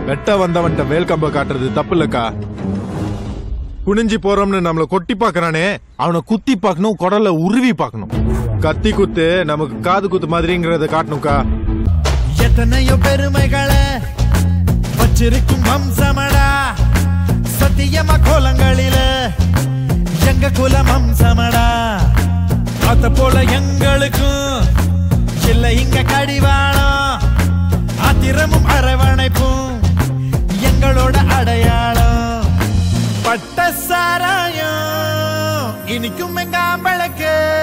வெட்ட வந்தவன்ட்ட வேல் கம்ப காட்டுறது தப்பு இல்லக்கா குனிஞ்சி போறோம்னு நம்மள கொட்டி பாக்குறானே அவனை குத்தி பார்க்கணும் குடல்ல உருவி பார்க்கணும் கத்தி குத்து நமக்கு காது குத்து மாதிரிங்கிறத காட்டணும்க்கா எத்தனையோ பெருமைகளை வச்சிருக்கும் வம்சமடா சத்தியமா கோலங்களில எங்க குலம் வம்சமடா அத போல எங்களுக்கும் இல்ல இங்க கடிவாளம் ஆத்திரமும் அரவணைப்பும் எங்களோட அடையாளம் பட்ட சாராயம் இனிக்கும் எங்க ஆம்பளுக்கு